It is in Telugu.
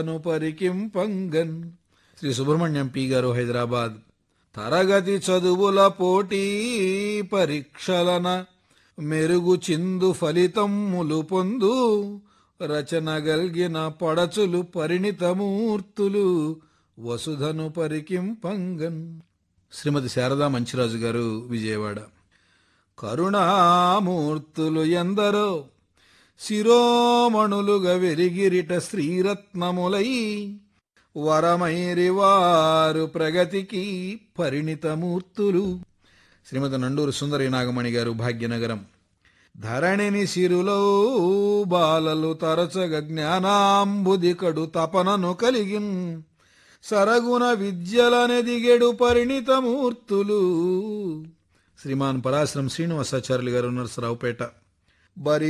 ను పరికింపంగన్ శ్రీ సుబ్రహ్మణ్యం పి గారు హైదరాబాద్ తరగతి చదువుల పోటీ పరీక్షలన మెరుగు చిందు ఫలితమ్ములు పొందు రచన గల్గిన పడచులు పరిణితమూర్తులు వసుధను పరికింపంగన్ శ్రీమతి శారదా మంచిరాజు గారు విజయవాడ కరుణామూర్తులు ఎందరో శిరోమణులుగా వెరిగిరిట శ్రీరత్నములై వరమైరి వారు ప్రగతికి పరిణితమూర్తులు శ్రీమతి నండూరు సుందరి నాగమణి గారు భాగ్యనగరం ధరణిని సిరులో బాలలు తరచగ జ్ఞానాంబుది కడు తపనను కలిగిన్ సరగుణ విద్యలనెదిగెడు పరిణితమూర్తులు శ్రీమాన్ పరాశ్రం శ్రీనివాసాచార్యులు గారు నరసరావుపేట బరి